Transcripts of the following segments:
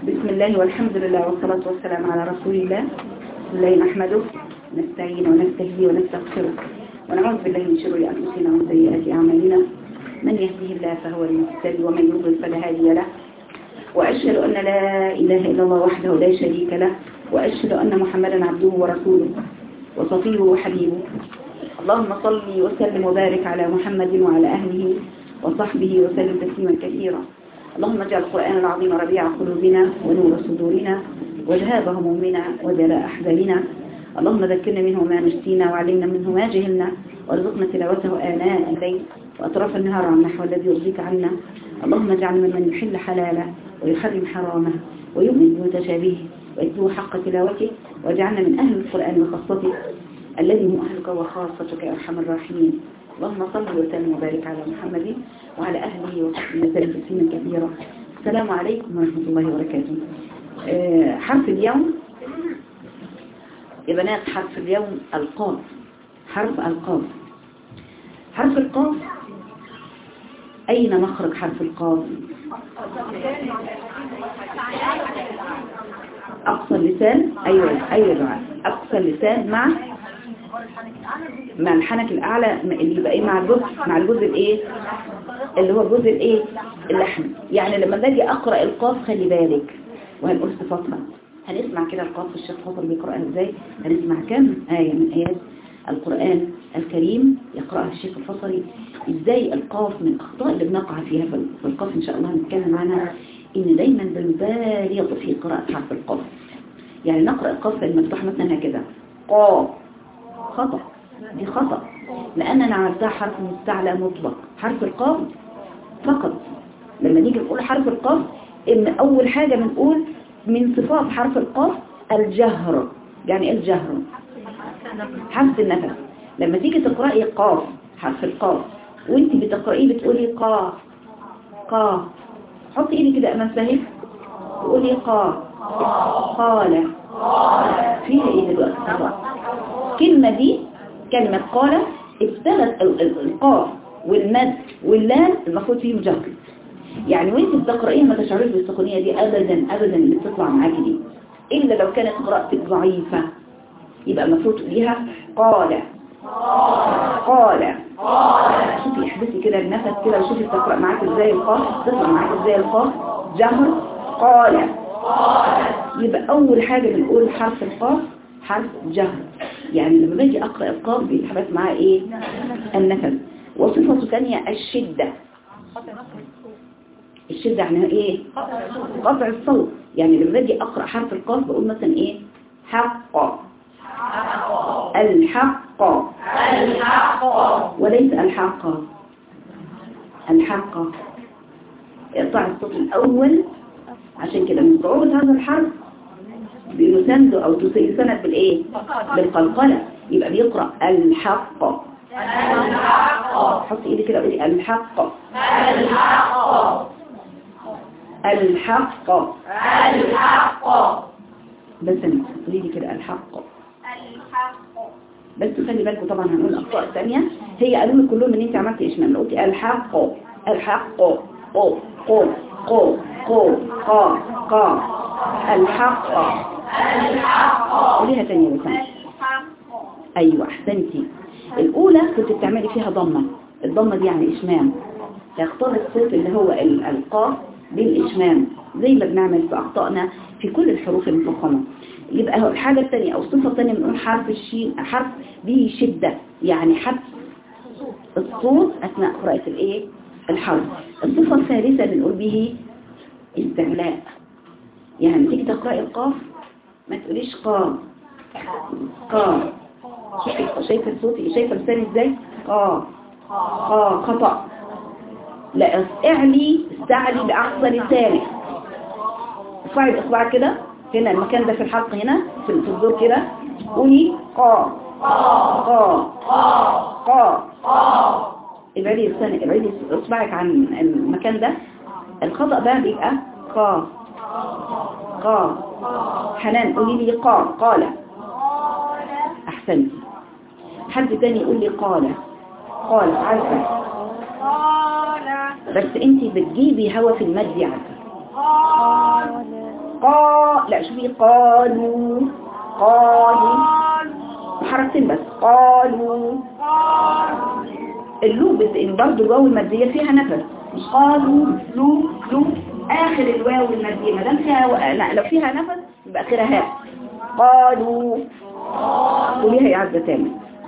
بسم الله والحمد لله والصلاة والسلام على رسول الله بسم الله نحمده نستعين ونستهدي ونستغفره ونعوذ بالله من شرور أنفسنا ومن سيئات أعمالنا من يهده الله فهو المهتدي ومن يضلل فلا هادي له وأشهد أن لا إله إلا الله وحده لا شريك له وأشهد أن محمدا عبده ورسوله وصفيه وحبيبه اللهم صل وسلم وبارك على محمد وعلى أهله وصحبه وسلم تسليما كثيرا اللهم اجعل القرآن العظيم ربيع قلوبنا ونور صدورنا وذهاب همومنا وجلاء أحزاننا اللهم ذكرنا منه ما نسينا وعلمنا منه ما جهلنا وارزقنا تلاوته آناء الليل وأطراف النهار عن النحو الذي يرضيك عنا اللهم اجعل ممن يحل حلاله ويحرم حرامه ويؤمن بمتشابهه ويتلو حق تلاوته واجعلنا من أهل القرآن وخاصته الذي هم أهلك وخاصتك يا أرحم الراحمين اللهم صل وسلم وبارك على محمد وعلى أهله وصحبه وسلم تسليما كثيرا السلام عليكم ورحمة الله وبركاته أه حرف اليوم يا بنات حرف اليوم القاف حرف القاف حرف القاف أين مخرج حرف القاف أقصى اللسان أيوة أيوة دعاء أقصى اللسان مع مع الحنك الأعلى اللي يبقى إيه مع الجزء مع الجزء الإيه اللي هو الجزء الإيه اللحم يعني لما باجي أقرأ القاف خلي بالك وهنقول صفاتها هنسمع كده القاف في الشيخ فاطر بيقرأها إزاي هنسمع كم آية من آيات القرآن الكريم يقرأها الشيخ الفصلي إزاي القاف من الأخطاء اللي بنقع فيها في القاف إن شاء الله هنتكلم عنها إن دايما بنبالغ في قراءة حرف القاف يعني نقرأ القاف المفتوح مثلا هكذا قاف خطأ دي خطأ لأن أنا عملتها حرف مستعلى مطلق حرف القاف فقط لما نيجي نقول حرف القاف إن أول حاجة بنقول من صفات حرف القاف الجهر يعني إيه الجهر حرف النفس لما تيجي تقرأي قاف حرف القاف وانت بتقرأيه بتقولي قا قا حطي ايدي كده امام سهل وقولي قا قال فيها ايه دلوقتي الكلمة دي كلمة قال ابتغت القاف والمد واللام المفروض فيه مجهر يعني وانت بتقرأيها ما تشعريش بالسخونية دي ابدا ابدا اللي بتطلع معاكي دي الا لو كانت قراءتك ضعيفة يبقى المفروض تقوليها قال قال شوفي احبسي كده النفس كده وشوفي بتقرأ معاك ازاي القاف تطلع معاك ازاي القاف جهر قال يبقى اول حاجة بنقول حرف القاف حرف جهر يعني لما باجي اقرأ القاف بيتحبس معاه ايه النفس وصفة ثانية الشدة الشدة يعني ايه قطع الصوت يعني لما باجي اقرأ حرف القاف بقول مثلا ايه حق الحق الحق وليس الحق الحق اقطع الصوت الأول عشان كده من صعوبة هذا الحرف بيسند أو يسند بالإيه بالقلقلة يبقى بيقرأ الحق الحق حط إيدي كده قولي الحق الحق الحق الحق بس انت قولي لي كده الحق بس خلي بالكم طبعا هنقول اخطاء ثانيه هي قالوا لي كلهم ان انت عملتي اشمعنى قلتي الحق الحق قو قو قو قو قا قا الحق قوليها ثانيه بس ايوه احسنتي الاولى كنت بتعملي فيها ضمه الضمه دي يعني اشمام تختار الصوت اللي هو ال- القاف بالاشمام زي ما بنعمل في اخطائنا في كل الحروف المفخمه يبقى هو الحاجة الثانية أو الصفة الثانية بنقول حرف الشين حرف به شدة يعني حبس الصوت أثناء قراءة الإيه الحرف الصفة الثالثة بنقول به استعلاء يعني تيجي تقرأي القاف ما تقوليش قا قا شايفة شايفة الصوت شايفة لساني ازاي قا قا خطأ لا اعلي استعلي بأقصى لسانك ارفعي بإصبعك كده هنا المكان ده في الحلق هنا في في الزور كده قولي قا قا قا ابعدي لسانك ابعدي اصبعك عن المكان ده الخطأ بقى بيبقى قا قا حنان قولي لي قا قال احسنتي حد تاني يقول لي قال قال عارفه قال بس انت بتجيبي هوا في المد عارفه قال لا شوفي قالوا قالوا حركتين بس قالوا اللو بت- برضه الواو المادية فيها نفس مش قالوا لو لو آخر الواو المادية ما دام فيها و... لا لو فيها نفس يبقى آخرها هاء قالوا قوليها يا عزة تاني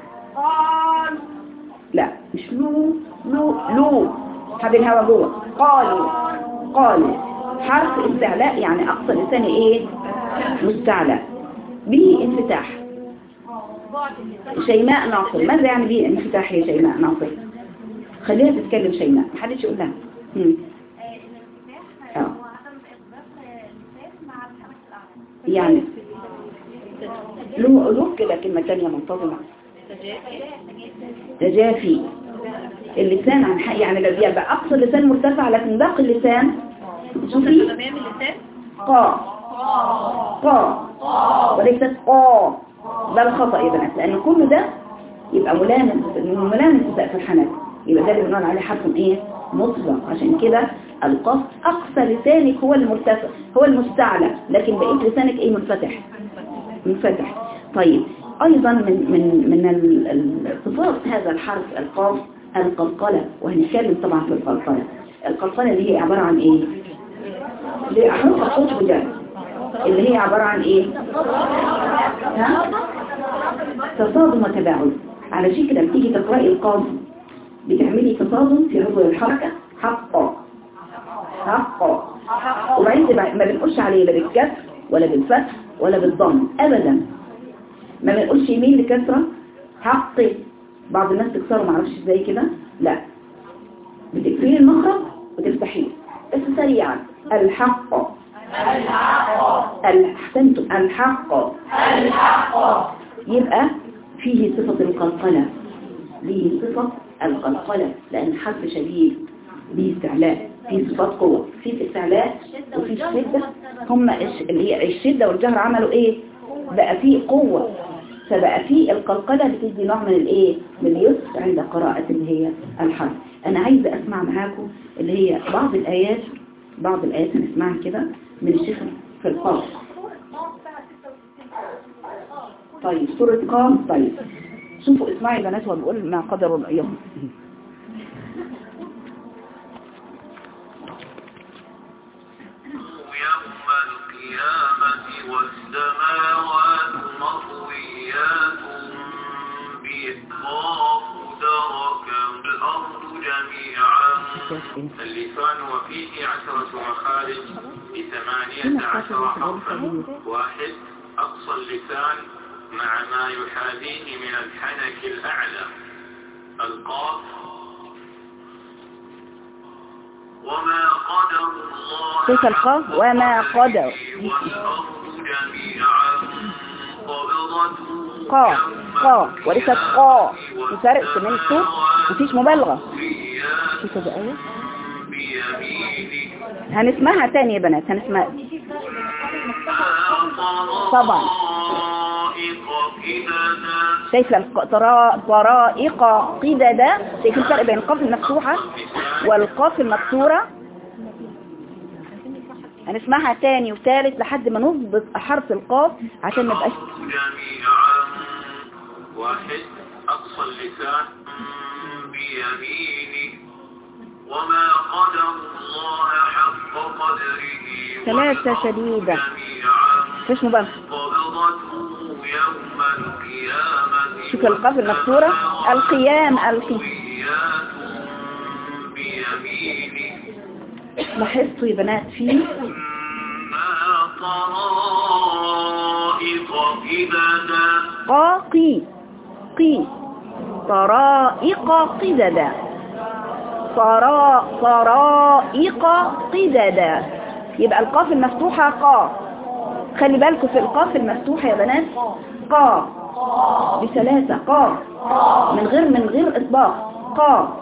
لا مش لو لو لو حب الهوا جوه قالوا قالوا حرف استعلاء يعني أقصى لسان إيه مستعلى به انفتاح شيماء ناصر ماذا يعني به انفتاح يا شيماء ناصر خليها تتكلم شيماء محدش يقول لها مم. آه. يعني له له كده كلمة تانية منتظمة تجافي اللسان عن حق يعني لو يبقى أقصى اللسان مرتفع لكن باقي اللسان شوفي قا قا وليست قا ده الخطأ يا بنات لأن كل ده يبقى ملامس ملامس سقف الحنك يبقى ده اللي بنقول عليه حرف ايه مطلق عشان كده القص أقصى لسانك هو المرتفع هو المستعلى لكن بقيت لسانك ايه منفتح منفتح طيب أيضا من من من ال- ال- صفات هذا الحرف القاف القلقلة وهنتكلم طبعا في القلقلة القلقلة اللي هي عبارة عن ايه؟ اللي هي حروف الصوت بجد اللي هي عبارة عن ايه؟ ها؟ تصادم وتباعد علشان كده بتيجي تقرأي القاف بتعملي تصادم في عضو الحركة حقا حقا وبعدين تبع- ما بنقولش عليه لا بالكسر ولا بالفتح ولا بالضم ابدا ما بنقولش يمين لكسرة حقي بعض الناس تكسره معرفش ازاي كده لا بتقفلي المخرج وتفتحيه بس سريعا الحق احسنتم الحق يبقى فيه صفة القلقلة ليه صفة القلقلة لأن حرف شديد ليه استعلاء فيه صفات قوة فيه استعلاء وفيه شدة هم الش- اللي هي الشدة والجهر عملوا ايه بقى فيه قوة فبقى فيه القلقلة بتدي نوع من الايه من اليسر عند قراءة اللي هي الحرف انا عايزة اسمع معاكم اللي هي بعض الايات بعض الايات هنسمعها كده من الشيخ في القاف طيب سورة قاف طيب شوفوا اسمعي يا بنات وبقول ما قدر الله يوم يوم القيامة والسماوات مطويات بإطلاق دركا الأرض جميعا اللسان وفيه عشرة مخارج بثمانية عشر حرفا واحد أقصى اللسان مع ما يحاذيه من الحنك الأعلى القاف وما قدر الله شوف القاف وما قدر والأرض جميعا قبضته قا يوم قا وليست قا في فرق بين الصوت مفيش مبالغة القيامة في كذا آية بيمينه هنسمعها تاني يا بنات هنسمع طبعا. طرائق كددا شايفة الق- طرا- طرائق قددا شايفين الفرق بين القاف المفتوحة والقاف المكسورة هنسمعها تاني وتالت لحد ما نضبط حرف القاف عشان ما يبقاش جميعا واحد أقصى اللسان بيمينه وما قدر الله حق قدره ثلاثة شديدة جميعا مفيش مبالغة قبضته يوم القيامة شوف القاف المكسورة القيام القي والسماوات بيمينه لاحظتوا يا بنات فيه ما طرائق كددا قا قي قي طرائق قددا طرا طرائق قددا يبقى القاف المفتوحة قا خلي بالكم في القاف المفتوحة يا بنات قا بثلاثة قا من غير من غير إطباق قا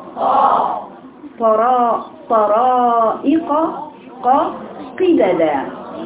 طرا طرائق قا قددا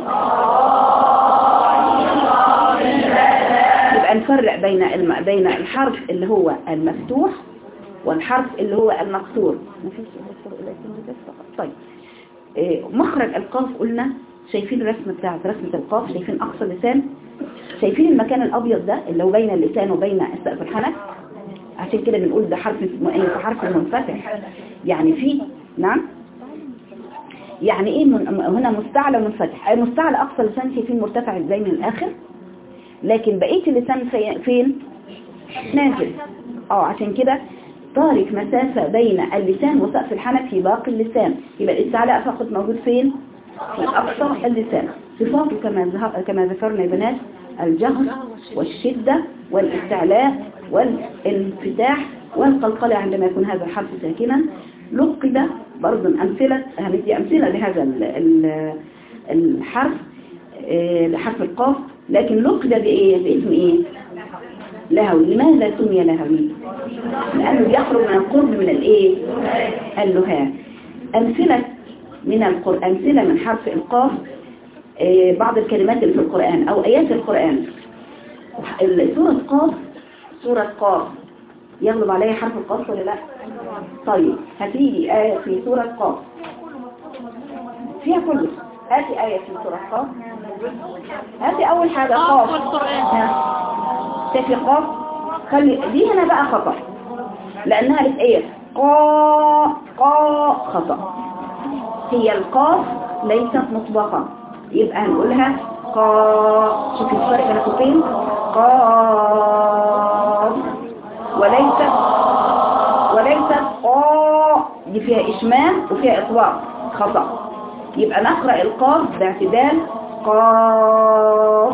يبقى نفرق بين الم... بين الحرف اللي هو المفتوح والحرف اللي هو المكسور مفيش فرق إلا اسم بس فقط. طيب إيه، مخرج القاف قلنا شايفين الرسمة بتاعت رسمة القاف شايفين أقصى اللسان شايفين المكان الأبيض ده اللي هو بين اللسان وبين سقف الحنك عشان كده بنقول ده حرف م- حرف منفتح يعني في نعم يعني ايه من هنا مستعلى ومنفتح أي مستعلى أقصى اللسان شايفين مرتفع ازاي من الآخر لكن بقية اللسان في- فين نازل اه عشان كده تارك مسافة بين اللسان وسقف الحنك في باقي اللسان يبقى الاستعلاء فقط موجود فين في أقصى اللسان صفاته كما ذه- كما ذكرنا يا بنات الجهر والشدة والاستعلاء والانفتاح والقلقلة عندما يكون هذا الحرف ساكنا لقد برضو أمثلة هندي أمثلة لهذا ال- ال- الحرف آه، لحرف القاف لكن لقد بإيه باسم إيه لهوي لماذا سمي لهوي لأنه بيخرج من القرب من الإيه اللهاء أمثلة من القرآن أمثلة من حرف القاف آه، بعض الكلمات اللي في القرآن أو آيات القرآن سورة قاف سورة قاف يغلب عليها حرف القاف ولا لا طيب هتيجي آية في سورة قاف فيها كله هاتي آية في سورة قاف هاتي أول حاجة قاف ها. شايفي قاف خلي دي هنا بقى خطأ لأنها لك ايه قا قا خطأ هي القاف ليست مطبقة يبقى هنقولها قا شوفي الفرق بين الصوتين قاف وليست وليست قا دي فيها إشمام وفيها إطباق خطأ يبقى نقرأ القاف باعتدال قاف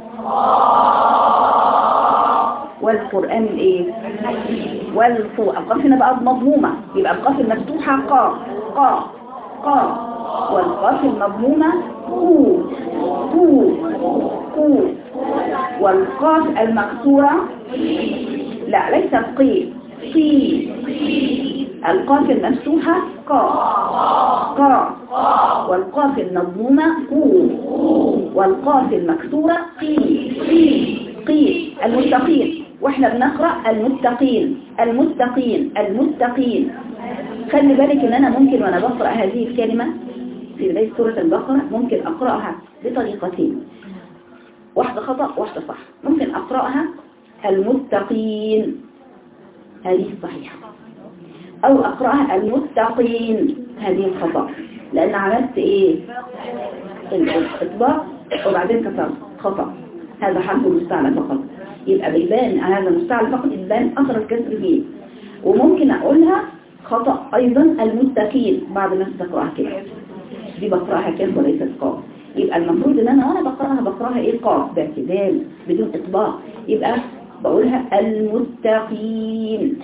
والقرآن الايه والقو القاف هنا بقى مضمومة يبقى القاف المفتوحة قا قا قا والقاف المضمومة قو قو قو والقاف المكسورة لا ليست قي قي القاف المفتوحة قا قا والقاف المضمومة قو والقاف المكسورة قي قي المتقين واحنا بنقرأ المتقين المتقين المتقين خلي بالك ان انا ممكن وانا بقرأ هذه الكلمة في بداية سورة البقرة ممكن اقرأها بطريقتين واحدة خطأ واحدة صح ممكن اقرأها المتقين هذه الصحيحة او اقرأها المتقين هذه الخطأ لان عملت ايه الاطباق وبعدين كسرت خطأ هذا حرف مستعلى فقط يبقى بيبان هذا مستعلى فقط يبان اثر الكسر فيه وممكن اقولها خطأ ايضا المتقين بعد ما تقراها كده دي بقراها كده وليست قاف يبقى المفروض ان انا وانا بقراها بقراها ايه قاف باعتدال بدون اطباق يبقى بقولها المتقين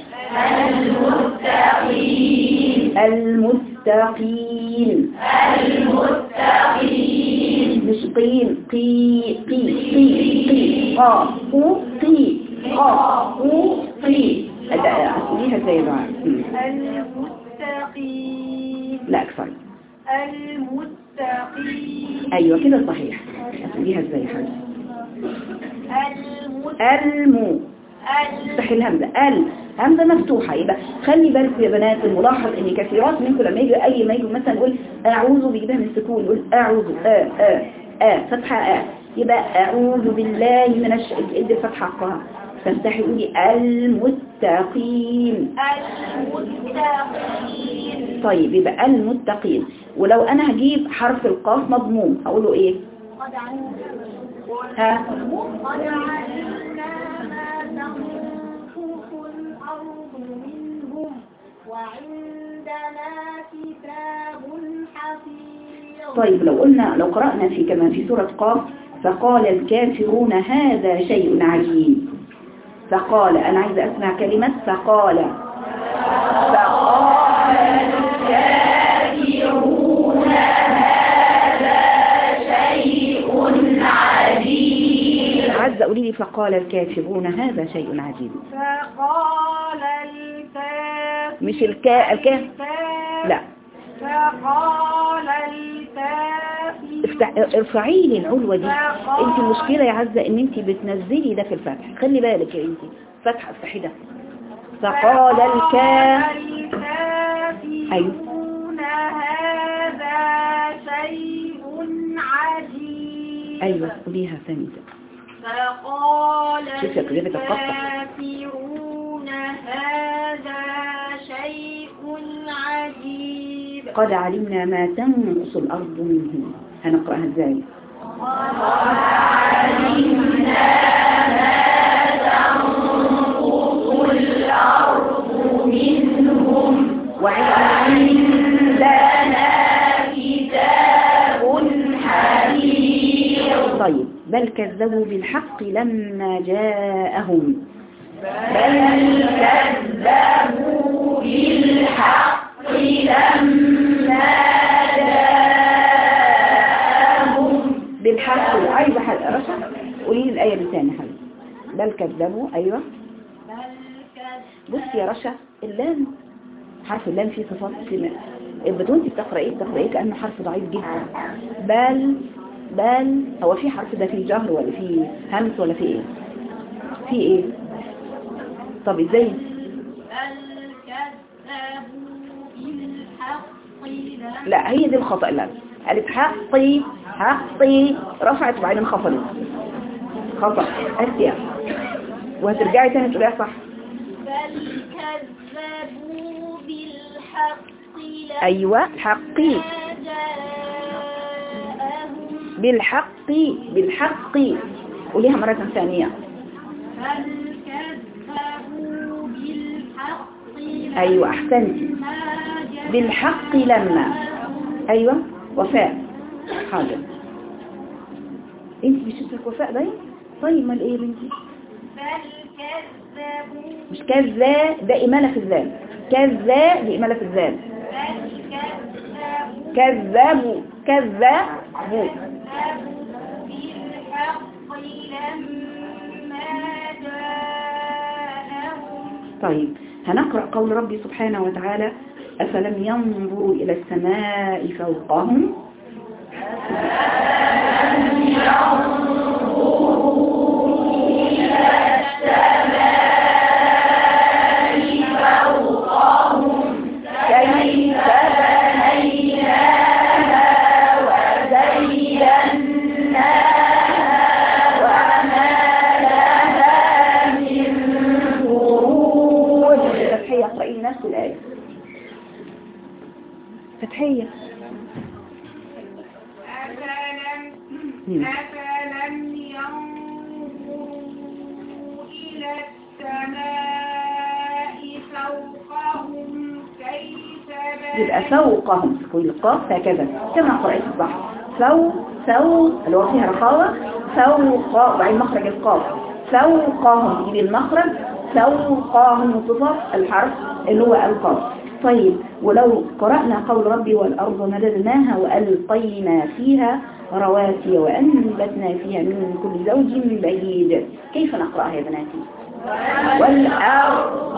المتقين المتقين المتقين مش قين قي قي قي قي قا قو قي قا قو قي أسئليها ازاي بقى المتقين لا اكثر المتقين ايوه كده صحيح اسئليها ازاي يا حاجة المت المو افتحي الهمزة ال همزة مفتوحة يبقى خلي بالكم يا بنات الملاحظ ان كثيرات منكم لما يجي اي ما يجي مثلا يقول اعوذ بيجيبها من السكون يقول اعوذ اه اه اه فتحة اه يبقى اعوذ بالله من الش ادي الفتحة حقها تفتحي قولي المتقين المتقين طيب يبقى المتقين ولو انا هجيب حرف القاف مضموم هقوله ايه قد علمنا ها قد علمنا ما تنقص الأرض منهم وعندنا كتاب حفيظ طيب لو قلنا لو قرأنا في كمان في سورة قاف فقال الكافرون هذا شيء عجيب فقال أنا عايزة أسمع كلمة فقال فقال الكافرون هذا شيء عجيب عايزة قولي لي فقال الكافرون هذا شيء عجيب فقال الكافر مش الكا الكاف لا فقال الكافر افتح ارفعي لي العلوة دي انت المشكلة يا عزة ان انت بتنزلي ده في الفتح خلي بالك يا انت فتح افتحي ده فقال الكاف أيوه. الكافرون هذا شيء أيوة قوليها ثاني فقال شوف يا كلمة القطع. الكافرون هذا شيء عجيب قد علمنا ما تنقص الأرض منهم هنقرأها ازاي وعندنا كتاب حفيظ طيب بل كذبوا بالحق لما جاءهم بل كذبوا بالحق لما جاءهم بالحق عايزة حد رشا قولي لي الآية دي تاني حبيبي بل كذبوا أيوة بل كذب بصي يا رشا اللام حرف اللام فيه صفات في البدون انت بتقرأيه بتقرأيه كأنه حرف ضعيف جدا بل بل هو في حرف ده فيه جهر ولا فيه همس ولا فيه ايه فيه ايه طب ازاي بل كذبوا بالحق لما لا هي دي الخطأ اللام قالت حقي حقي رفعت وبعدين خفضت خطأ أسيا وهترجعي تاني تقوليها صح بل كذبوا بالحق لما أيوة حقي جاءهم بالحق بالحق قوليها مرة ثانية بل كذبوا بالحق أيوة أحسنتي لما جاءهم بالحق لما أيوة وفاء حاضر انت مش اسمك وفاء باين طيب مال ايه يا بنتي بل كذبوا مش كذا ده إمالة في الذال كذا دي إمالة في الذال بل كذبوا كذبوا كذبوا كذبوا بالحق لما جاءهم طيب هنقرأ قول ربي سبحانه وتعالى أفلم ينظروا إلى السماء فوقهم كيف بنيناها وزيناها وما لها من فروج فتحية اقرأي نفس الآية فتحية أفلم مم. أفلم ينظروا إلى السماء فوقهم كيف يبقى فوقهم تقول القاف هكذا كما قرأت الصح فوق فوق اللي هو فيها رخاوة فوق وبعدين مخرج القاف فوقهم تجيب المخرج فوقهم الصفات الحرف اللي هو القاف طيب ولو قرأنا قول ربي والأرض مددناها وألقينا فيها رواسي وأنبتنا فيها من كل زوج بعيد كيف نقرأها يا بناتي والأرض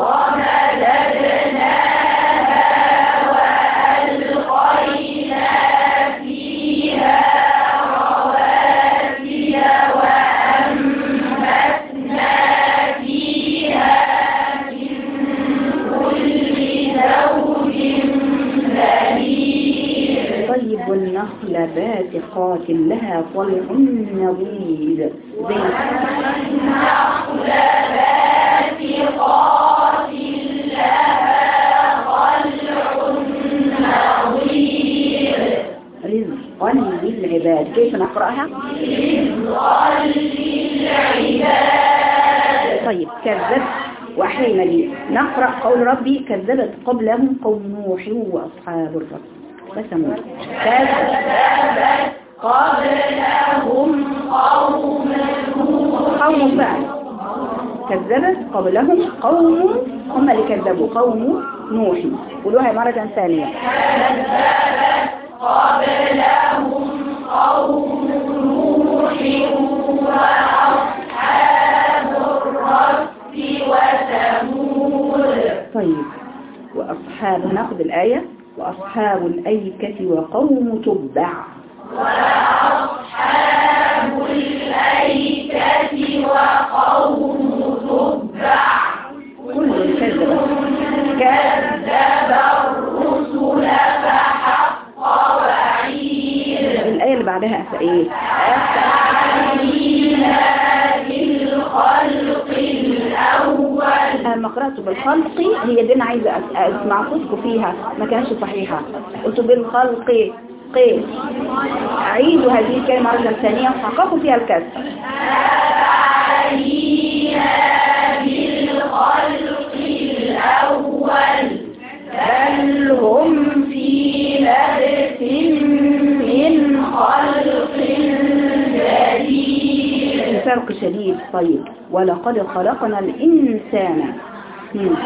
طيب والنخل باسقات لها طلع نضيد زي رزقا للعباد كيف نقرأها طيب كذب وأحيينا لي نقرأ قول ربي كذبت قبلهم قوم نوح وأصحاب الرس وثمود كذبت قبلهم قوم قوم فعل كذبت قبلهم قوم هم اللي كذبوا قوم نوح قولوها مرة ثانية طيب وأصحاب ناخذ الآية وأصحاب الأيكة وقوم تبع كل كذب كذب الرسل فحق وعيد الآية اللي بعدها أفا إيه أفعيل لما قرأت بالخلق هي دي انا عايزة أس- اسمع صوتكم فيها ما كانتش صحيحة قلت بالخلق قي أعيدوا هذه الكلمة مرة ثانية وحققوا فيها الكسر بل هم في لبس من خلق جديد فرق شديد طيب ولقد خلقنا الإنسان مم.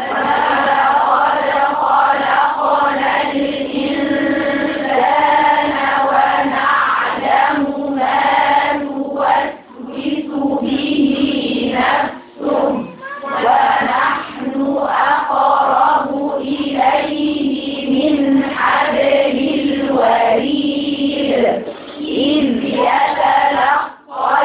إذ يتلقى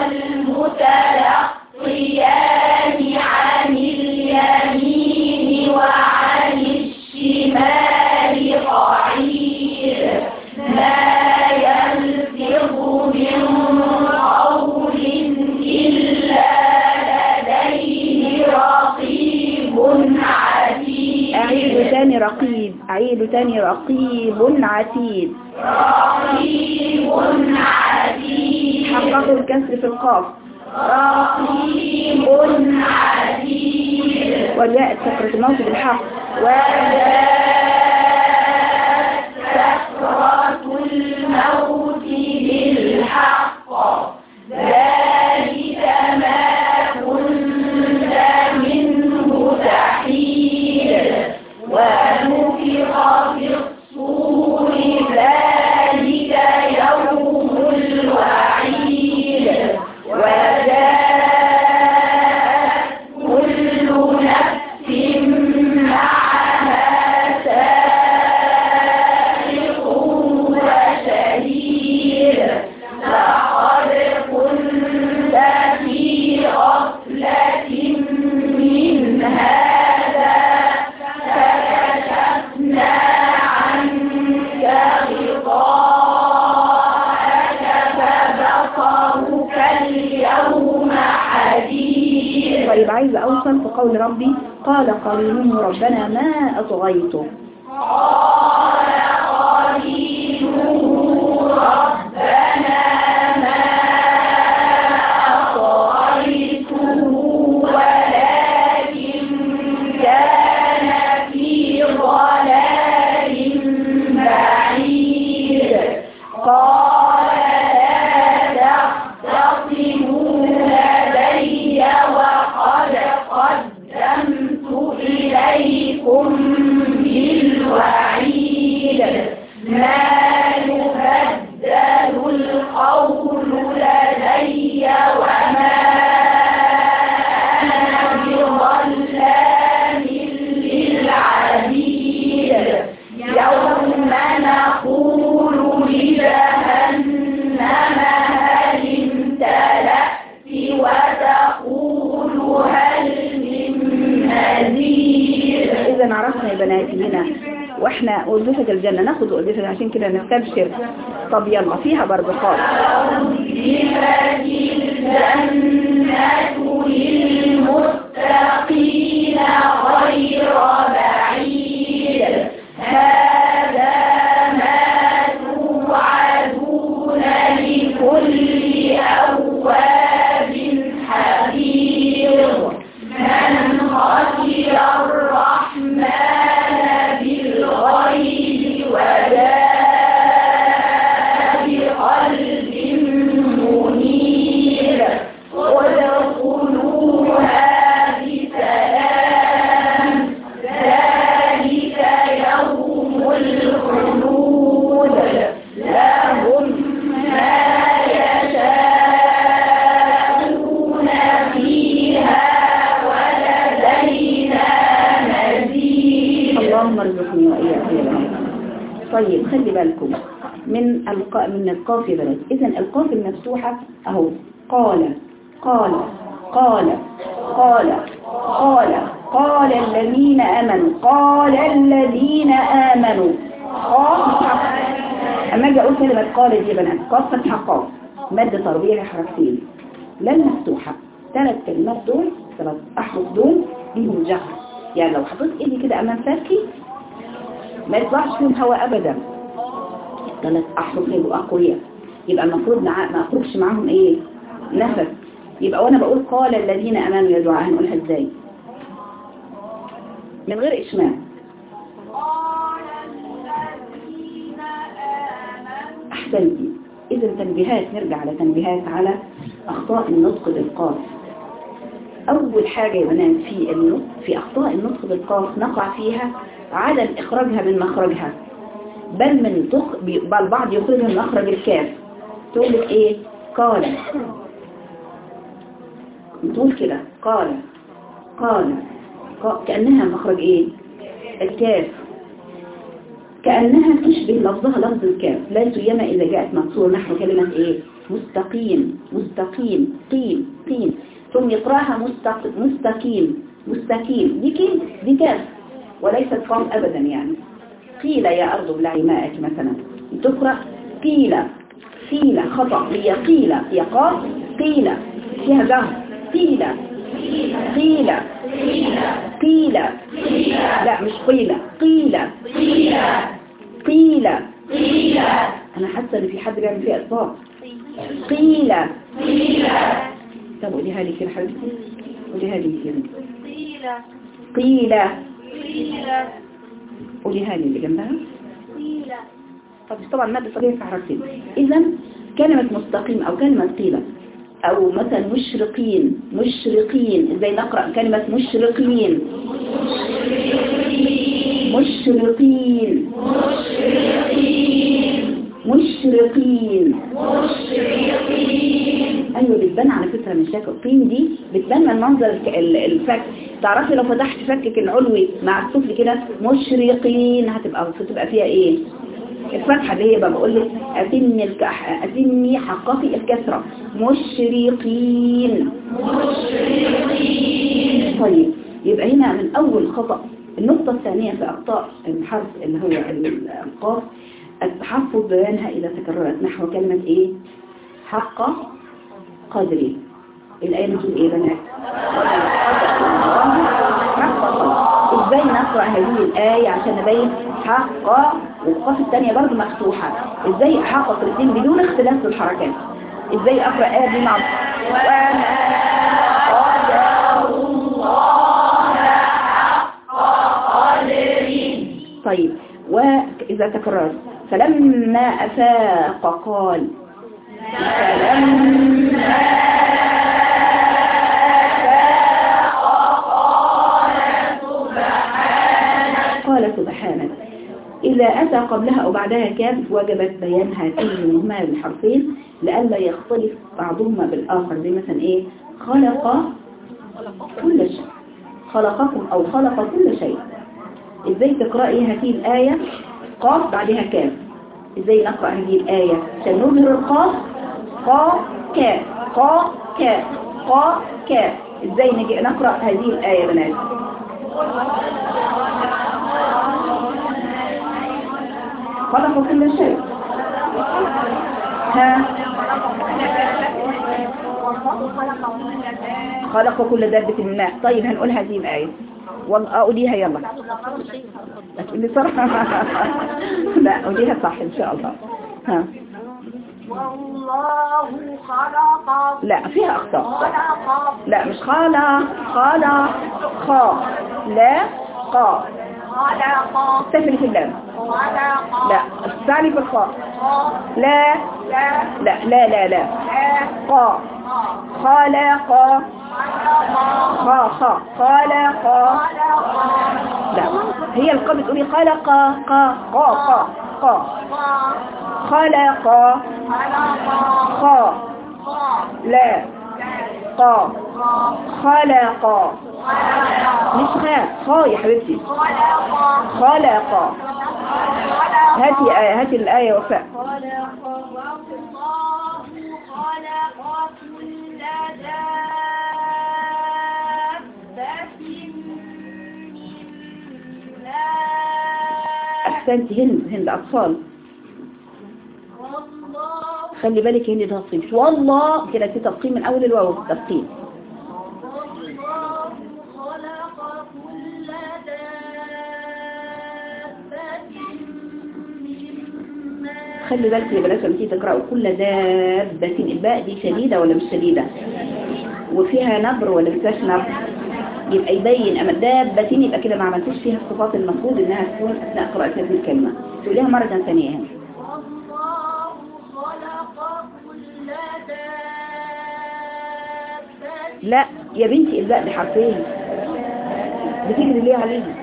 المتلقيان عن اليمين وعن الشمال قعيد ما يلفظ من قول إلا لديه رقيب عتيد أعيد تاني رقيب أعيد تاني رقيب عتيد رقيب عتيد حققوا الكسر في القاف رقيب عتيد وجاءت سكرة الموت بالحق وجاءت سكرة الموت بالحق ذلك ما كنت منه تحيد ونفخ في الصور ذلك يوم الوعيد وجاءت كل نفس معها سائق وشهيد لقد كنت في غفلة من هذا فكشفنا عنك غطاءك فبصرك اليوم حديد طيب عايزة أوصل في قول ربي قال قرينه ربنا ما أطغيته قال قرينه ربنا ما أطغيته ولكن كان في ضلال بعيد قال لا تختصموا لدي وقد قدمت إليكم بالوعيد ما يبدل القول لدي وما أنا بظلام للعبيد يوم نقول لجهنم هل امتلأت وتقول هل من مزيد إذا عرفنا يا بناتي هنا واحنا ألبسة الجنة ناخد ألبسة عشان كده نستبشر طب يلا فيها برضه خالص الجنة للمتقين غير بعيد هذا ما توعدون لكل أواب حفيظ من خشي الرحمن بالغيب وجاء بقلب منيب ادخلوها بسلام ذلك يوم الخلود لهم ما يشاءون فيها ولدينا مزيد اللهم ارزقني وإياك يا بنات طيب خلي بالكم من الق... من القاف يا بنات اذا القاف المفتوحة اهو قال قال قال قال قال قال الذين امنوا قال الذين امنوا قاف اما اجي اقول كلمة قال دي يا بنات قاف فتحة قاف مد تربيع حركتين لام مفتوحة ثلاث كلمات دول ثلاث أحرف دول ليهم جهر يعني لو حطيت ايدي كده أمام فكي ما يطلعش فيهم هواء أبدا ثلاث أحرف يبقوا أقوياء يبقى المفروض مع... ما أخرجش معاهم إيه نفس يبقى وأنا بقول قال الذين أمامي يا دعاء هنقولها إزاي من غير إشمام قال الذين آمنوا أحسنتي إذا تنبيهات نرجع على تنبيهات على أخطاء النطق بالقاف أول حاجة يا بنات في النطق في أخطاء النطق بالقاف نقع فيها عدم إخراجها من مخرجها بل من تخ... بل البعض يخرجها من مخرج الكاف تقول لك إيه قال تقول كده قال قال ق- كأنها مخرج إيه الكاف كأنها تشبه لفظها لفظ الكاف لا سيما إذا جاءت مكسورة نحو كلمة إيه مستقيم مستقيم قيم قيم ثم يقراها مستق... مستقيم مستقيم دي كيم دي كاف وليست قام أبدا يعني قيل يا أرض ابلعي ماءك مثلا تقرأ قيل قيل خطأ هي قيل هي قاف قيل فيها جهر قيل قيل قيل لا مش قيل قيل قيل انا حاسه ان في حد بيعمل فيها اطباق قيل طب قوليها لي كده حبيبتي قوليها لي كده قيل قيل قيل قوليها لي اللي جنبها قيل طب طبعا مادة صغيرة في حركتين إذا كلمة مستقيم أو كلمة قيلة أو مثلا مشرقين مشرقين إزاي نقرأ كلمة مشرقين مشرقين مشرقين أيوة بتبان على فكرة من شكل القين دي بتبان من منظر الك- ال- الفك تعرفي لو فتحت فكك العلوي مع السفلي كده مشرقين هتبقى هتبقى فيها ايه الفتحة اللي هي بقى بقول لك أتني الكح... أتني حققي الكسرة مشرقين مشرقين طيب يبقى هنا من أول خطأ النقطة الثانية في أخطاء الحرف اللي هو ال- القاف التحفظ بيانها إذا تكررت نحو كلمة إيه حق قدري الآية بتقول إيه بنات حق قدري إزاي نقرأ هذه الآية عشان نبين حق والقاف الثانية برضه مفتوحة إزاي أحقق الاثنين بدون اختلاف في الحركات إزاي أقرأ آية دي مع وما قدر الله حق قدره طيب وإذا تكررت فلما أفاق قال فلما قال سبحانك إذا أتى قبلها أو بعدها كاف وجبت بيان هاتين منهما بالحرفين لئلا يختلف بعضهما بالآخر زي مثلا إيه خلق كل شيء خلقكم أو خلق كل شيء إزاي تقرأي هذه الآية قاف بعدها كاف إزاي نقرأ هذه الآية عشان نظهر القاف قا كاف قا كاف قا كاف إزاي نجي نقرأ هذه الآية يا بنات خلق كل شيء ها خلق كل دابة من ماء طيب هنقول هذه الآية والله أقوليها يلا لا تقولي صراحة لا أقوليها صح إن شاء الله ها والله خلق لا فيها أخطاء خلق لا مش خالا خالا خا لا قا خلق استفري في اللام خلق لا استعلي في الخاء لا لا لا لا لا لا لا قا خلق خا خا خلق لا هي القا بتقولي خلق قا قا قا قا خلق خا لا قا خلق مش خا خا يا حبيبتي خلق هاتي آية هاتي الآية وفاء والله خلق كل دابة من ماء أحسنتي هند هند أطفال والله خلي بالك هنا ده تفخيم والله كده في تفخيم من اول الواو تفخيم والله خلق كل دابة مما خلي بالك يا بلاش لما تيجي تقرأوا كل دابة الباء دي شديدة ولا مش شديدة وفيها نبر ولا ما فيهاش نبر يبقى يبين اما دابة يبقى كده ما عملتش فيها الصفات المفروض انها تكون اثناء قراءة هذه الكلمة تقوليها مرة ثانية هنا والله خلق كل دابة لا يا بنتي الباء بحرفين بتجري ليه عليها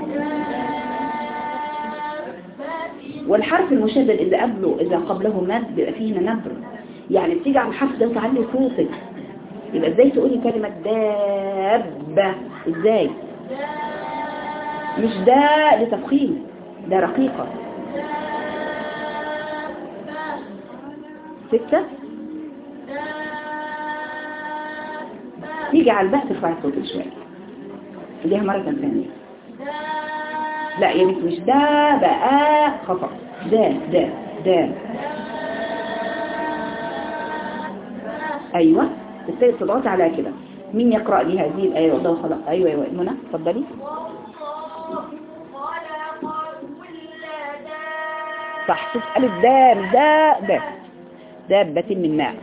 والحرف المشدد إذا قبله إذا قبله مد بيبقى فيه هنا نبر يعني بتيجي على الحرف ده وتعلي صوتك يبقى ازاي تقولي كلمة دابة ازاي مش ده لتفخيم ده رقيقة ستة تيجي على الباء ترفعي صوتك شوية خليها مرة ثانية لا يا بنت مش ده بقى خطأ ده ده ده أيوة تستيقظ تضغط على كده مين يقرأ لي هذه الآية وده خلق أيوة أيوة منى اتفضلي صح شوف ألف دال ده ده دابة من ماء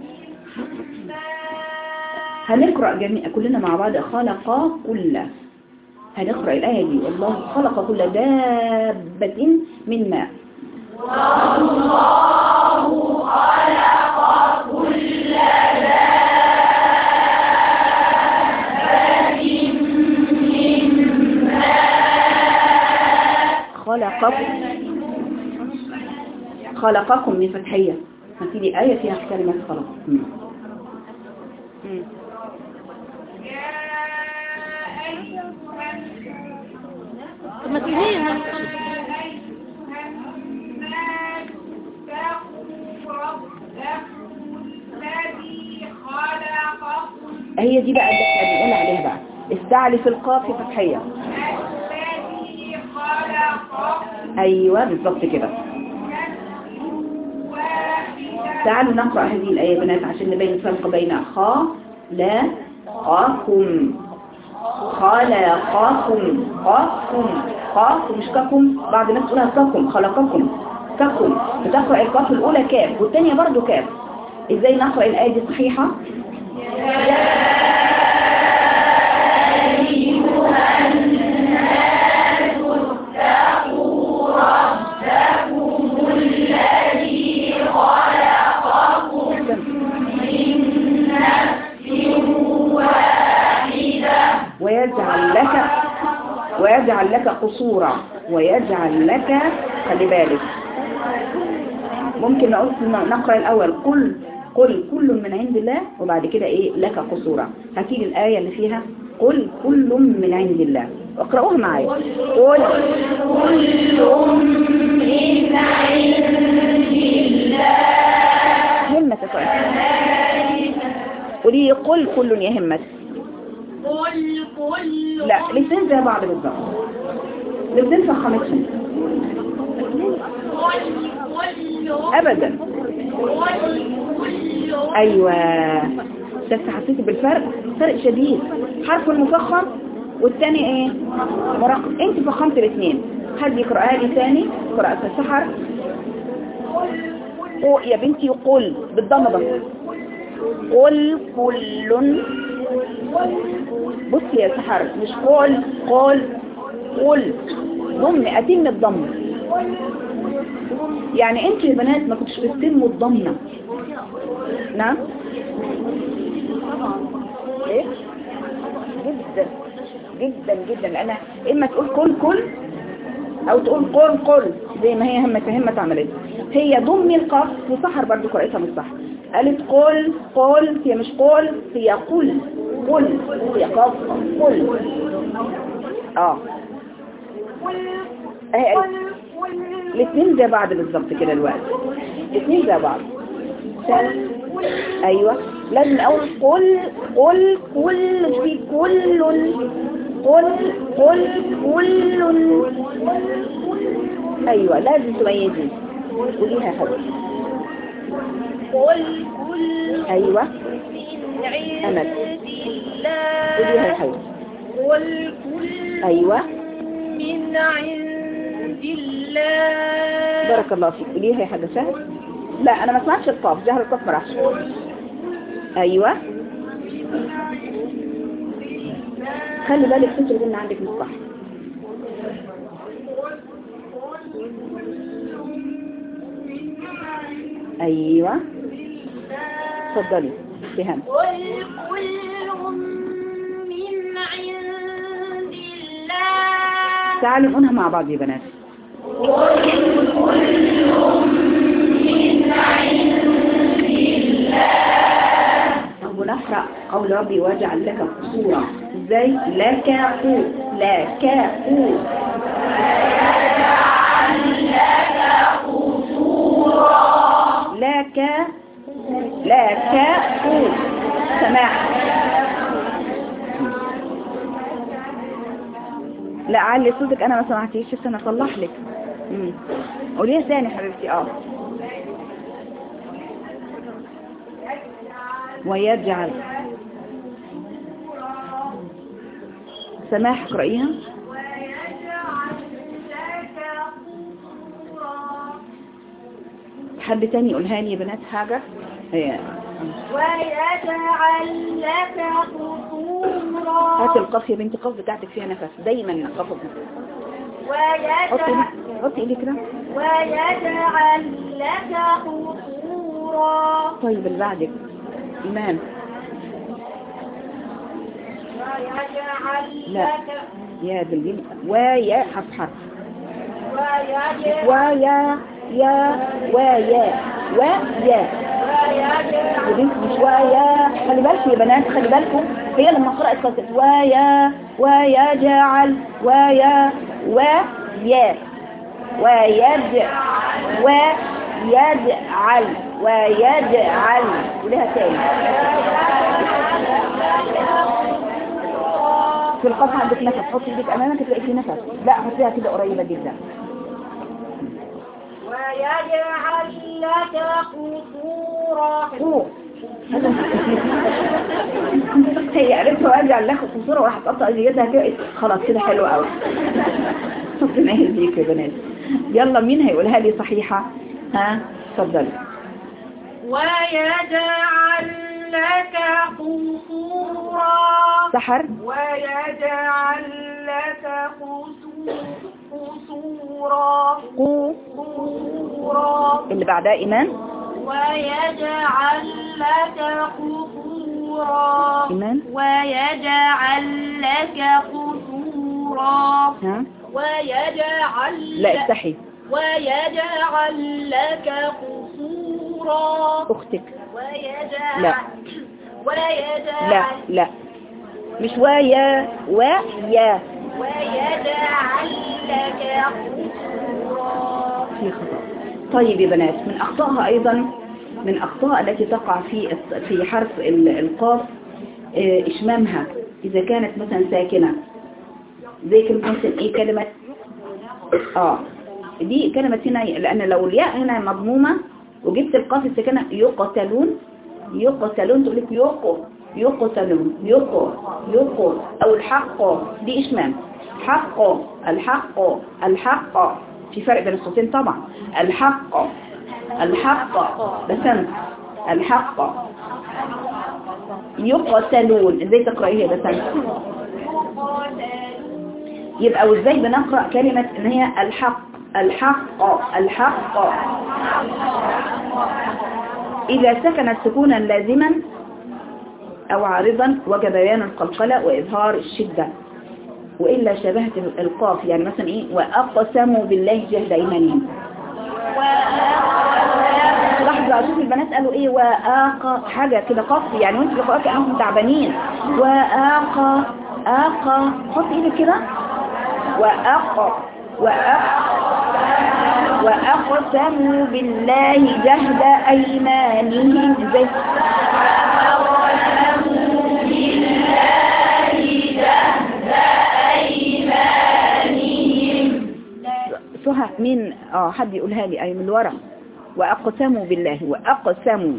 هنقرأ جميع كلنا مع بعض خلق كل هنقرأ الآية دي والله خلق كل دابة من ماء خلقكم خلقكم من فتحية ما في دي آية فيها كلمة خلق مم. مم. طب ما تقولي لنا هي دي بقى اللي احنا بنقول عليها بقى استعلي في القاف فتحية ايوه بالظبط كده تعالوا نقرأ هذه الآية يا بنات عشان نبين الفرق بين خا لا خاكم خلقكم خاكم خاكم مش كاكم بعض الناس تقولها كاكم خلقكم كاكم بتقرأ القاف الأولى كاف والثانية برضو كاف ازاي نقرأ الآية دي صحيحة ويجعل لك ويجعل لك قصورا ويجعل لك خلي بالك ممكن نقول نقرأ الأول قل قل كل من عند الله وبعد كده ايه لك قصورا هتيجي الآية اللي فيها قل كل من عند الله اقرأوها معايا قل همة تقرأ قولي قل كل يا همة قل كل لا الاثنين زي بعض بالظبط الاثنين فخمتهم قل كل ابدا قل كل ايوه بس حسيتي بالفرق فرق شديد حرف المفخم والثاني ايه مرقم انت فخمت الاثنين حد يقرأها لي ثاني قراءة السحر قو- يا بنتي قل بالضم بس قل كل بصي يا سحر مش قل قل قل ضم اتم الضم يعني انت يا بنات ما كنتش بتتموا الضمه نعم ايه جدا جدا جدا لان اما تقول كل كل او تقول قل قل زي ما هي همة همة عملت هي ضمي القاف وسحر برضو قرأتها مش صح قالت قل قل هي مش قل هي قل قل هي قاف قل اه اهي قالت الاثنين زي بعض بالظبط كده الوقت الاثنين زي بعض سهل. ايوه لازم اقول قل قل كل في كل قل قل كل ايوه لازم تميزي قوليها يا حبيبي قل كل ايوه من عند أمل. الله قوليها يا حبيبتي قل كل ايوه من عند الله بارك الله فيك قوليها يا حاجه سهل لا انا ما سمعتش القاف جهر القاف ما راحش ايوه خلي بالك صوت الغنى عندك مش صح ايوه اتفضلي سهام قل كل من عند الله تعالوا نقولها مع بعض يا بنات ونقرأ قول ربي واجعل لك قصورا ازاي لك قو لك قو لك لك قو سماع لا علي صوتك انا ما سمعتيش بس انا اصلح لك مم. قوليها ثاني حبيبتي اه ويجعل سماح اقرأيها حد تاني يقولها لي يا بنات حاجة هي ويجعل لك قصورا هات القف يا بنتي القف بتاعتك فيها نفس دايما القف حطي ويجعل حطي ايدك كده ويجعل لك قصورا طيب اللي بعدك ايمان ويجعل لا. لك يا بالجيم ويا حرف حرف ويجعل ويا يا ويا ويا يا بنت مش ويا خلي بالكم يا بنات خلي بالكم هي لما قرأت قصة ويا ويجعل ويا ويا ويجعل ويجعل ويجعل ولها تاني في القصة عندك نفس حطي ايدك امامك تلاقي في نفس لا حطيها كده قريبة جدا ويجعل لك قصورا قو. هي عرفت واجعل لك قصورة وراح تقطع ايديتها كده خلاص كده حلو قوي ربنا يهديك يا بنات يلا مين هيقولها لي صحيحة ها اتفضلي ويجعل لك قصورا سحر ويجعل لك قصور- قصورا قو قصورا اللي بعدها ايمان ويجعل لك قصورا ايمان ويجعل لك قصورا ها ويجعل لا لك افتحي ويجعل لك قصورا اختك ويجعل لا. ويجعل لا لا مش ويا ويا ويجعل لك قصورا في خطأ طيب يا بنات من أخطائها أيضا من أخطاء التي تقع في الس- في حرف ال- القاف آه، إشمامها إذا كانت مثلا ساكنة زي كلمة مثلا إيه كلمة آه دي كلمة هنا لأن لو الياء هنا مضمومة وجبت القاف الساكنة يقتلون يقتلون تقول لك يقو يقتلون يقو يقو أو الحق دي إشمام حق الحق الحق في فرق بين الصوتين طبعا الحق الحق بسنت الحق يقتلون ازاي تقرأيها يا بسنت يبقى وازاي بنقرأ كلمة ان هي الحق الحق الحق إذا سكنت سكونا لازما أو عارضا وجب بيان القلقلة وإظهار الشدة وإلا شبهت القاف يعني مثلا إيه وأقسموا بالله جهد أيمانهم لحظة شوف البنات قالوا إيه وآق حاجة كده قف يعني وانت بقى كأنهم تعبانين وآق آق حط إيدك كده وأق وأق وأقسموا بالله جهد أيمانهم ازاي سهى مين اه حد يقولها لي اي من ورا وأقسموا بالله وأقسموا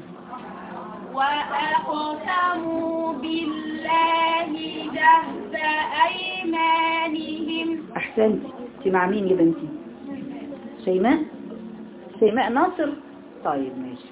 وأقسموا بالله جهد أيمانهم أحسنت انت مع مين يا بنتي شيماء شيماء ناصر طيب ماشي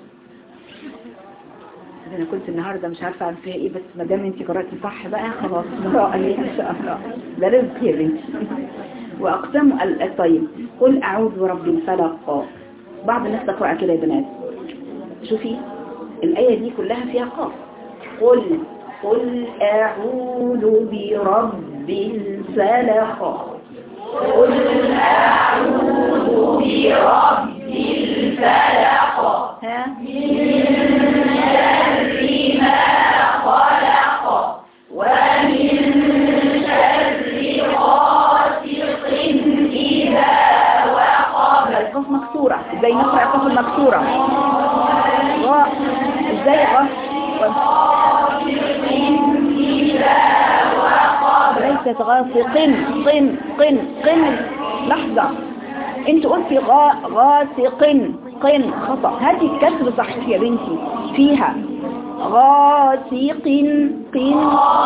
ده انا كنت النهارده مش عارفه اعمل فيها ايه بس ما دام انت قراتي صح بقى خلاص براءه ليها ان شاء الله ده رزق يا بنتي واقسموا ال- طيب قل اعوذ برب الفلق بعض الناس تقرا كده يا بنات شوفي الايه دي كلها فيها قاف قل قل اعوذ برب الفلق قل اعوذ برب الفلق ها القاف مكسورة ازاي نقرأ القاف المكسورة غاء ازاي غاء ليست غاسق قن قن قن لحظة انت قلتي غاء غاسق قن خطأ هاتي الكسر صحيح يا بنتي فيها غاسق قن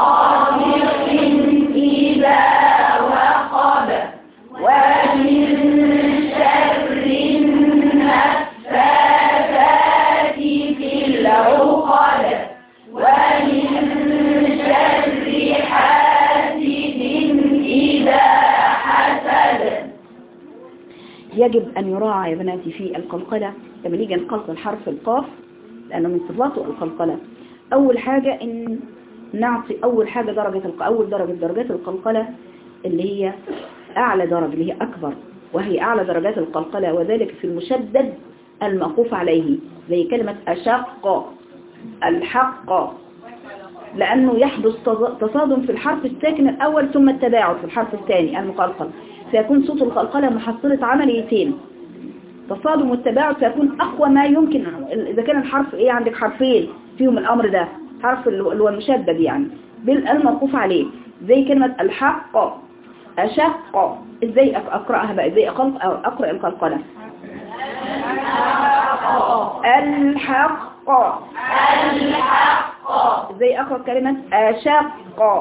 إذا وقب ومن شر النفاثات في العقد ومن شر حاسد إذا حسد يجب أن يراعى يا بناتي في القلقلة لما نيجي نقلقل حرف القاف لأنه من صفاته القلقلة أول حاجة إن نعطي أول حاجة درجة الق... أول درجة درجات القلقلة اللي هي أعلى درجة اللي هي أكبر وهي أعلى درجات القلقلة وذلك في المشدد الموقوف عليه زي كلمة أشق الحق لأنه يحدث تض- تصادم في الحرف الساكن الأول ثم التباعد في الحرف الثاني المقلقل سيكون صوت القلقلة محصلة عمليتين تصادم والتباعد سيكون أقوى ما يمكن إذا كان الحرف إيه عندك حرفين فيهم الأمر ده حرف اللي هو اللي هو المشدد يعني بالموقوف عليه زي كلمة الحق أشق إزاي أق- أقرأها بقى إزاي أقل- أو أقرأ القلقلة الحق إزاي أقرأ كلمة أشق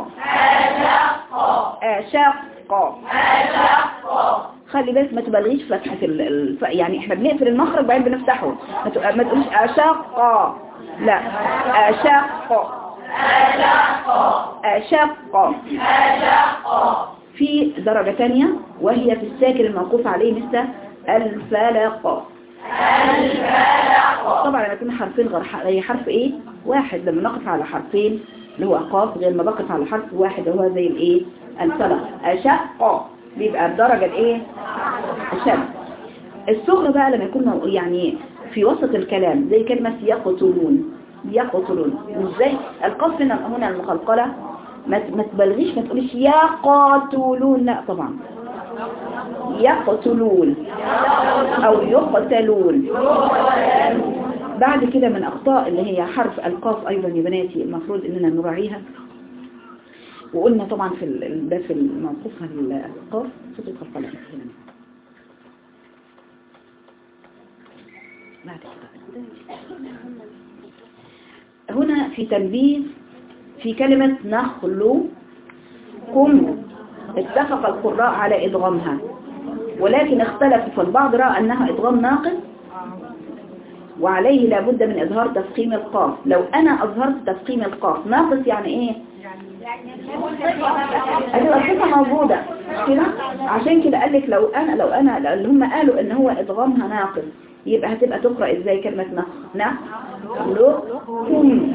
أشق خلي بالك ما تبالغيش في فتحة ال... الف... يعني احنا بنقفل المخرج بعدين بنفتحه ما, ت... ما تقوليش أشق لا أشق أشق في درجة تانية وهي في الساكن الموقوف عليه مثل الفلق طبعا لما يكون حرفين غير ح- غير حرف ايه واحد لما نقف على حرفين اللي هو قاف غير ما بقف على حرف واحد اللي هو زي الايه الفلق أشق بيبقى الدرجة الايه أشد الصغرى بقى لما يكون مو- يعني في وسط الكلام زي كلمة يقتلون يقتلون ازاي القاف هنا هنا المقلقلة ما ت- ما تبالغيش ما تقوليش يا قاتلون لا طبعا يقتلون او يقتلون بعد كده من اخطاء اللي هي حرف القاف ايضا يا بناتي المفروض اننا نراعيها وقلنا طبعا في ال- ده في الموقوف القاف صوت القلقلة هنا بعد كده هنا في تنبيه في كلمة نخلو كم اتفق القراء على إدغامها ولكن اختلفوا فالبعض رأى أنها إدغام ناقص وعليه لابد من إظهار تفخيم القاف لو أنا أظهرت تفخيم القاف ناقص يعني إيه؟ هتبقى الصفة موجودة مش كده عشان كده قال لك لو أنا لو أنا اللي هم قالوا إن هو إدغامها ناقص يبقى هتبقى تقرأ إزاي كلمة نخ نخ لكم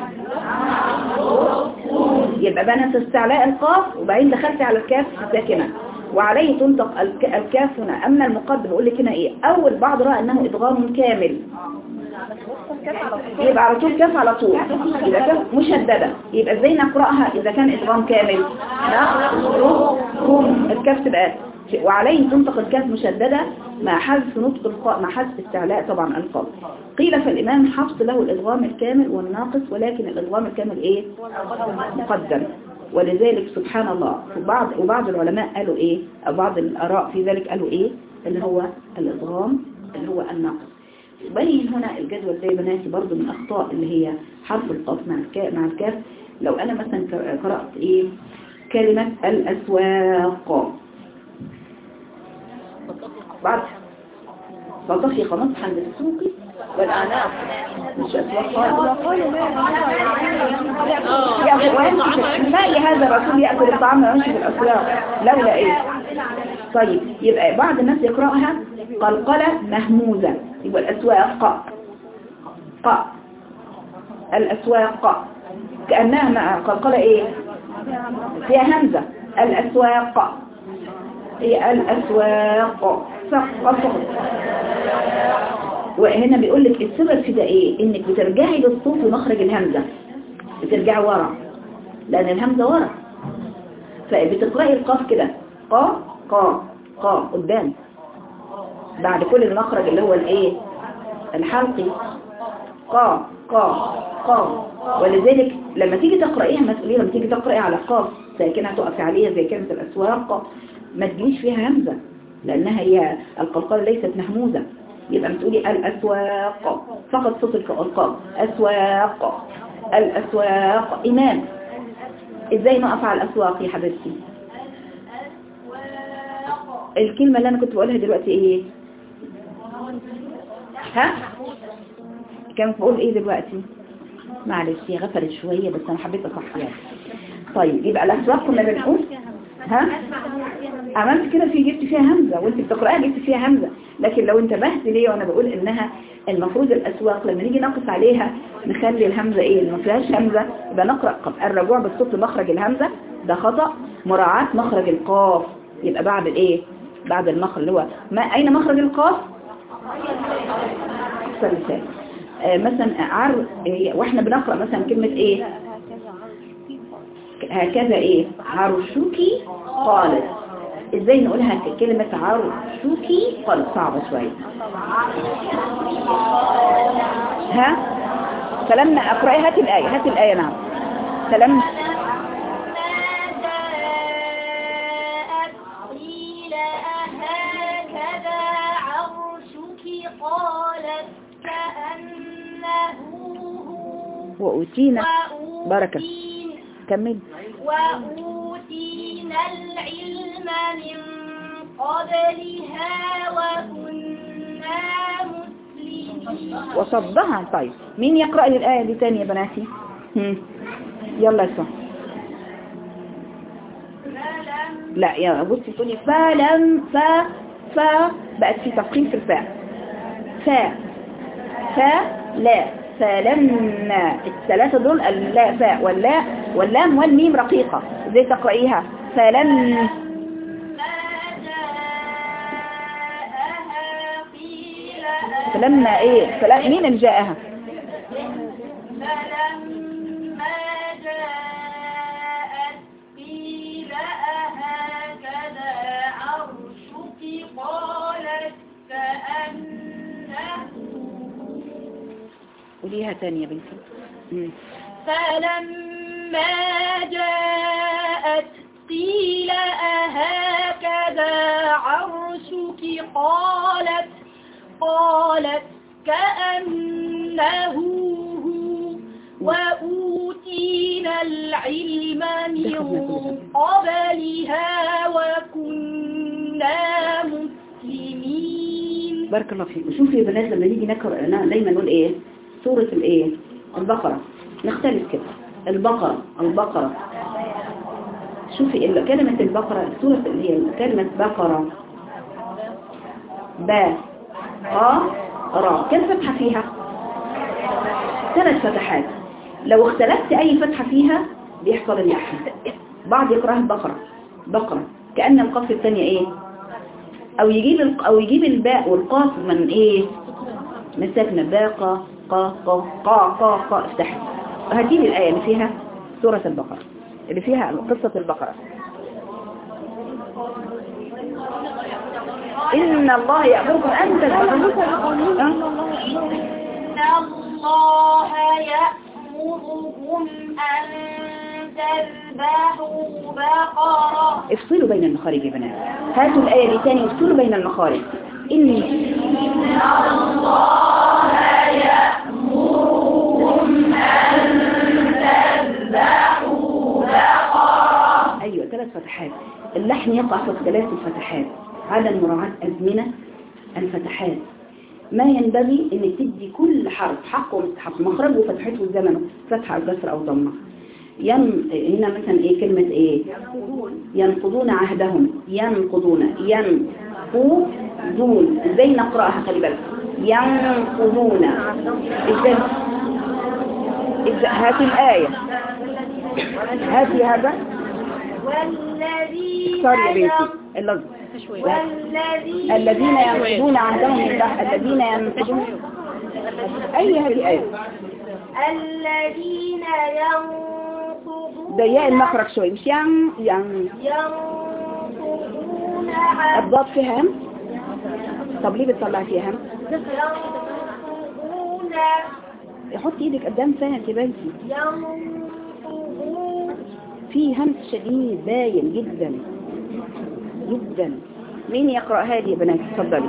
يبقى بنت استعلاء القاف وبعدين دخلت على الكاف ساكنة وعليه تنطق الك- الكاف هنا أما المقدم بقول لك هنا إيه أول بعض رأى أنه إدغام كامل يبقى على طول كاف على طول يبقى كاف مشددة يبقى ازاي نقرأها إذا كان إدغام كامل نقرأهم الكاف تبقى وعليه تنطق الكاف مشددة مع حذف نطق القاء مع حذف استعلاء طبعا القاف قيل فالإمام حفص له الإدغام الكامل والناقص ولكن الإدغام الكامل إيه مقدم ولذلك سبحان الله وبعض وبعض العلماء قالوا إيه أو بعض الآراء في ذلك قالوا إيه اللي هو الإدغام اللي هو الناقص بين هنا الجدول ده يا بناتي برضو من أخطاء اللي هي حرف القاف مع الكاف مع الكاف لو أنا مثلا ك- قرأت إيه كلمة الأسواق بعد فطفق مطحا للسوق والأعناق مش أسواق خالص يا أخوان ما لهذا الرسول يأكل الطعام ويمشي في الأسواق لولا إيه طيب يبقى بعض الناس يقرأها قلقلة مهموزة يبقى الأسواق ق الأسواق كأنها مع قلقلة إيه فيها همزة الأسواق هي الأسواق سقط وهنا بيقول لك السبب في ده ايه انك بترجعي للصوت في مخرج الهمزة بترجعي ورا لان الهمزة ورا فبتقرأي القاف كده قا قا قا قدام بعد كل المخرج اللي هو الايه الحلقي قا قا قا ولذلك لما تيجي تقرأيها مسؤولية لما تيجي تقرأي على قاف ساكنة تقفي عليها زي كلمة الأسواق ما تجيش فيها همزة لأنها هي القلقلة ليست مهموزة يبقى بتقولي الأسواق فقط صوت الك- القاف أسواق الأسواق إمام إزاي نقف على الأسواق يا حبيبتي الكلمة اللي أنا كنت بقولها دلوقتي إيه ها كانت بقول إيه دلوقتي معلش هي غفلت شوية بس أنا حبيت أصحيها طيب يبقى الأسواق كنا بنقول ها عملت كده في جبت فيها همزة وانت بتقرأها جبت فيها همزة لكن لو انتبهت ليه وانا بقول انها المفروض الاسواق لما نيجي نقص عليها نخلي الهمزة ايه اللي ما فيهاش همزة يبقى نقرأ قف الرجوع بالصوت لمخرج الهمزة ده خطأ مراعاة مخرج القاف يبقى بعد الايه بعد المخرج اللي هو ما اين مخرج القاف أحسن مثال آه مثلا عر إيه، واحنا بنقرأ مثلا كلمة ايه هكذا ايه عرشوكي قالت ازاي نقولها ك- كلمة عرشوكي قالت صعبة شوية ها فلما اقرأي هات الآية هات الآية نعم فلما قيل أهكذا عرشك قالت كأنه هو وأوتينا بركة. وأوتينا- كمل وأوتينا العلم من قبلها وكنا مسلمين وصدها طيب مين يقرأ لي الآية دي تاني يا بناتي هم. يلا يا سهى. فلم لا يا بصي تقولي فلم ف ف بقت في تفخيم في الفاء فا فا لا فلما الثلاثة دول اللا فاء واللا واللام والميم رقيقة ازاي تقرأيها فلم ما جاءها قيل فلما ايه فلا مين اللي جاءها فلما جاءت قيل أهكذا عرشك قالت كأنه قوليها تاني يا بنتي مم. فلما جاءت قيل أهكذا عرشك قالت قالت كأنه هو وأوتينا العلم من قبلها وكنا مسلمين بارك الله فيكم شوفي يا بنات لما نيجي نقرأ أنا دايما نقول ايه سورة الايه البقرة نختلف كده البقرة البقرة شوفي ال- كلمة البقرة سورة اللي هي كلمة بقرة با قا را كم فتحة فيها ثلاث فتحات لو اختلفت اي فتحة فيها بيحصل اللحن بعض يقرأها بقرة بقرة كأن القاف الثانية ايه او يجيب ال- او يجيب الباء والقاف من ايه من ساكنة باء قا قا قا قا قا قا افتحي هاتي لي الآية اللي فيها سورة البقرة اللي فيها قصة البقرة إن الله يأمركم أن تذبحوا أه؟ إن الله يأمركم أن تذبحوا بقرة افصلوا بين المخارج يا بنات هاتوا الآية دي تاني افصلوا بين المخارج إن الله الفتحات اللحن يقع في اختلاف الفتحات عدم مراعاة أزمنة الفتحات ما ينبغي ان تدي كل حرف حقه ومستحق مخرجه وفتحته وزمنه فتحة او كسر او ضمة ين... هنا مثلا ايه كلمة ايه ينقضون عهدهم ينقضون ينقضون ازاي نقرأها خلي بالك ينقضون ازاي إزاي هاتي الآية هاتي هذا والذين صار يا بنتي ين- اللفظ والذين الذين ينقضون عهدهم من بعد الذين ينقضون أي هذه آية الذين ينقضون ضيق المخرج شوي مش ين ين ينقضون عهد الضاد فيها هم طب ليه بتطلع فيها هم ينقضون حط ايدك قدام فيها انت بنتي ينقضون في همس شديد باين جدا جدا مين يقرأ هذه يا بنات اتفضلي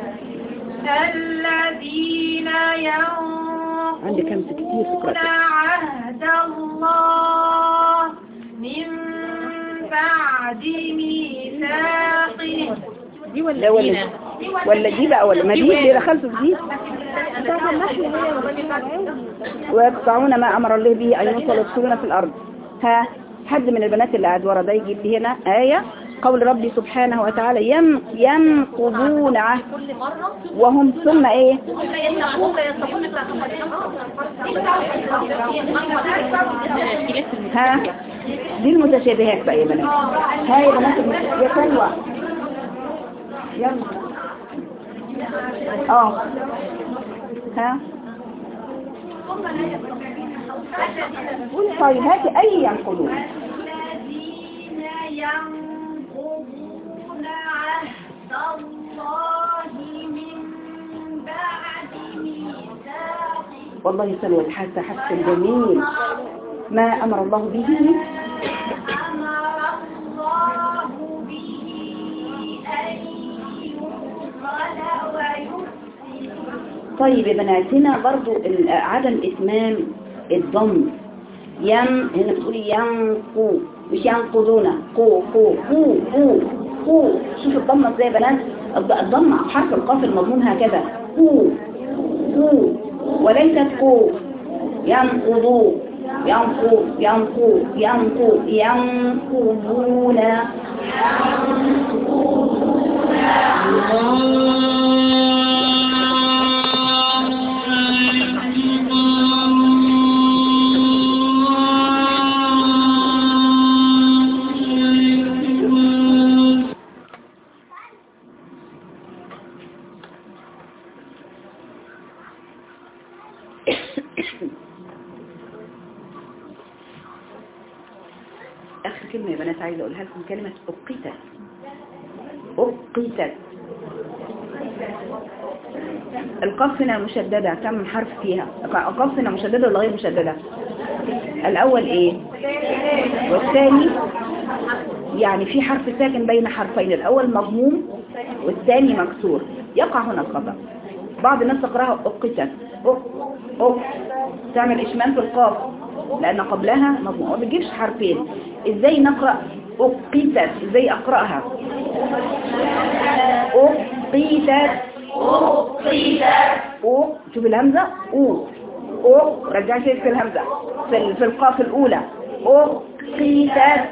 الذين عندك همس كتير في ينقضون قراءتك عهد الله من بعد ميثاقه دي ولا لا ولا دينا ولا دي بقى ولا ما دي اللي دخلت في دي بتاعت النحل هي ويقطعون ما أمر الله به أن يوصل ويفسدون في الأرض ها حد من البنات اللي قاعد ورا ده يجيب لي هنا آية قول ربي سبحانه وتعالى ين ينقضون عهد وهم ثم ايه ها دي المتشابهات بقى يا بنات ها يا بنات المت- يا سلوى يلا اه ها قولي طيب هاتي اي ينقضون الذين ينقضون عهد الله من بعد ميثاقه والله سلوى الحاسة حس جميل ما أمر الله به أمر الله به أن يوصل ويفسد طيب يا بنات هنا برضو ال- عدم إتمام الضم ين هنا بتقولي ينقو مش ينقضون قو قو قو قو قو شوف الضمة ازاي يا بنات الض- الضمة حرف القاف المضموم هكذا قو قو وليست قو ينقضوا ينقو ينقو ينقو ينقضون آخر كلمة يا بنات عايزة أقولها لكم كلمة أقيتت أقيتت القاف هنا مشددة كم حرف فيها القاف هنا مشددة ولا غير مشددة الأول إيه والثاني يعني في حرف ساكن بين حرفين الأول مضموم والثاني مكسور يقع هنا الخطأ بعض الناس تقرأها أقتت أق أق تعمل إشمام في القاف لأن قبلها مضموم ما بتجيبش حرفين إزاي نقرأ أقتت إزاي أقرأها أقتت أو شوف الهمزة أو أو رجع شيء في الهمزة في, ال- في القاف الأولى أقتت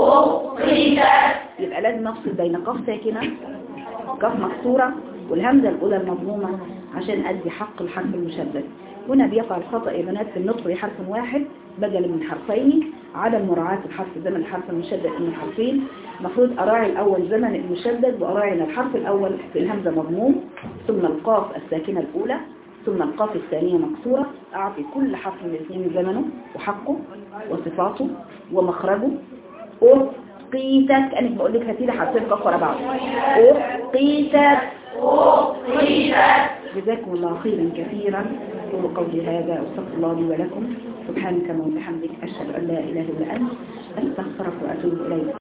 يبقى لازم نفصل بين قاف ساكنة قاف مكسورة والهمزة الأولى المضمومة عشان أدي حق الحرف المشدد هنا بيقع الخطأ يا بنات في النطق بحرف واحد بدل من حرفين عدم مراعاة الحرف زمن الحرف المشدد من حرفين المفروض أراعي الأول زمن المشدد وأراعي أن الحرف الأول في الهمزة مضموم ثم القاف الساكنة الأولى ثم القاف الثانية مكسورة أعطي كل حرف من الاثنين زمنه وحقه وصفاته ومخرجه أقيتك أنا بقول لك هاتي لي حرفين قاف ورا بعض أقيتك جزاكم الله خيرا كثيرا أقول قولي هذا واستغفر الله لي ولكم سبحانك اللهم وبحمدك أشهد أن لا إله إلا أنت أستغفرك وأتوب إليك